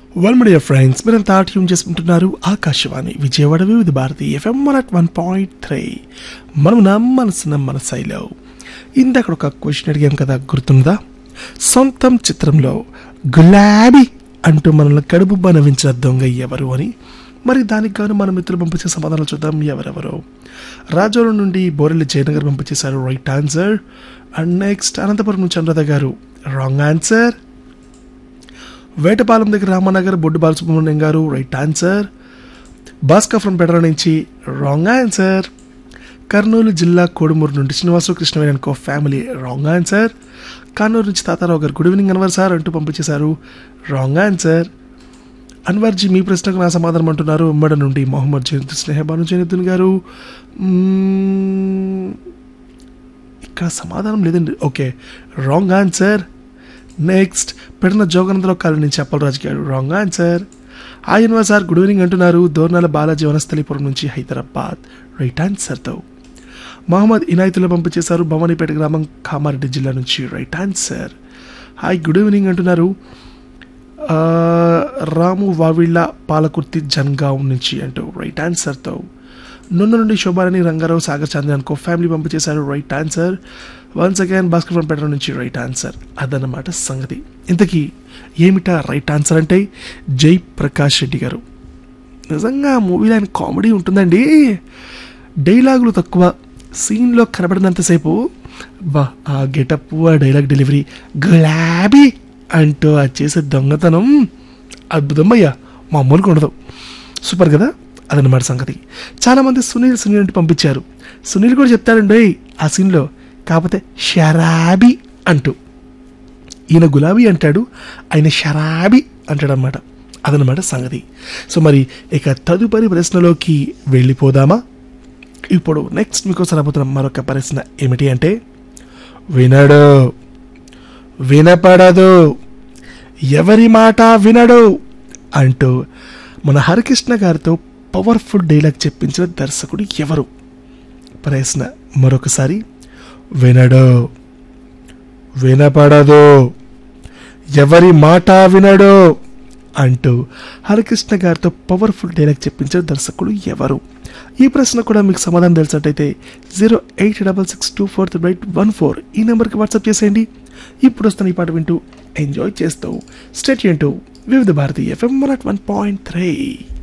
well media friends మీరంతా tune చేసుకుంటున్నారు Akashvani Vijayawada Vividh Bharati FM one at one point three మనం నా మనసున మన శైలో ఇందాక ఒక క్వశ్చన్ అడిగాం కదా గుర్తుందా సొంతం చిత్రంలో గులాబీ అంటూ మనల్ని కడుపు నవ్వించిన దొంగ ఎవరు అని మరి దానికి గాను మన మిత్రులు పంపించే సమాధానాలు చూద్దాం ఎవరెవరు రాజోలు నుండి బోరెల్లి జయనగర్ పంపించేశారు right answer and next Anantapuram నుంచి అనురాధ గారు రాంగ్ ఆన్సర్ వేటపాలెం దగ్గర రామనగర్ బొడ్డు బాలసుబ్రహ్మణ్యం గారు రైట్ ఆన్సర్ భాస్కర్ ఫ్రమ్ పెడర నుంచి రాంగ్ ఆన్సర్ కర్నూలు జిల్లా కోడుమూరు నుండి శ్రీనివాసు కృష్ణవేణి అనుకో ఫ్యామిలీ రాంగ్ ఆన్సర్ కర్నూలు నుంచి తాతారావు గారు గుడ్ ఈవినింగ్ అన్వర్ సార్ అంటూ పంపించేశారు రాంగ్ ఆన్సర్ అన్వర్జీ మీ ప్రశ్నకు నా సమాధానం అంటున్నారు ఉమ్మడి నుండి మొహమ్మద్ జైనుద్దీన్ స్నేహబాను జైనుద్దీన్ గారు మ్మ్, ఇక్కడ సమాధానం లేదండి ఓకే రాంగ్ ఆన్సర్ నెక్స్ట్ పెట్టిన జోగనందలో కాలం నుంచి అప్పలరాజు గారు రాంగ్ ఆన్సర్ ఆయన సార్ గుడ్ ఈవినింగ్ అంటున్నారు దోర్నాల బాలాజీ వనస్థలిపురం నుంచి హైదరాబాద్ రైట్ ఆన్సర్తో మహమ్మద్ ఇనాయతులు పంపించేశారు భవానీపేట గ్రామం కామారెడ్డి జిల్లా నుంచి right answer hi good evening అంటున్నారు ఆ, రాము వావిళ్ళ పాలకుర్తి జన్గావ్ నుంచి అంటూ రైట్ ఆన్సర్తో నున్న నుండి శోభారాణి రంగారావు సాగర్ చంద్ర అనుకో ఫ్యామిలీ పంపించేశారు right answer once again Bhaskar from పెట్టడం నుంచి రైట్ ఆన్సర్ అదన్నమాట సంగతి ఇంతకీ ఏమిటా రైట్ ఆన్సర్ అంటే జై ప్రకాష్ రెడ్డి గారు నిజంగా ఆ మూవీలో ఆయన కామెడీ ఉంటుందండి డైలాగులు తక్కువ సీన్లో కనబడినంతసేపు బా ఆ గెటప్ ఆ డైలాగ్ డెలివరీ గులాబీ అంటూ ఆ చేసే దొంగతనం అద్భుతం అయ్యా మామూలుగా ఉండదు సూపర్ కదా అదనమాట సంగతి చాలామంది సునీల్ సునీల్ అంటే పంపించారు సునీల్ కూడా చెప్తాడండి ఆ సీన్లో కాకపోతే షరాబీ అంటూ ఈయన గులాబీ అంటాడు ఆయన షరాబీ అంటాడు అనమాట అదనమాట సంగతి సో మరి ఇక తదుపరి ప్రశ్నలోకి వెళ్ళిపోదామా ఇప్పుడు నెక్స్ట్ మీకోసం రాబోతున్న మరొక ప్రశ్న ఏమిటి అంటే వినడు వినపడదు ఎవరి మాట వినడు అంటూ మన హరికృష్ణ గారితో పవర్ఫుల్ డైలాగ్ చెప్పించిన దర్శకుడు ఎవరు ప్రశ్న మరొకసారి వినడు వినపడదు ఎవరి మాట వినడు అంటూ హరికృష్ణ గారితో పవర్ఫుల్ డైలాగ్ చెప్పించిన దర్శకుడు ఎవరు ఈ ప్రశ్న కూడా మీకు సమాధానం తెలిసినట్టయితే zero eight double six two four three eight one four ఈ నెంబర్కి వాట్సాప్ చేసేయండి ఇప్పుడు వస్తున్న ఈ పాట వింటూ ఎంజాయ్ చేస్తూ state Vividh Bharati FM one point three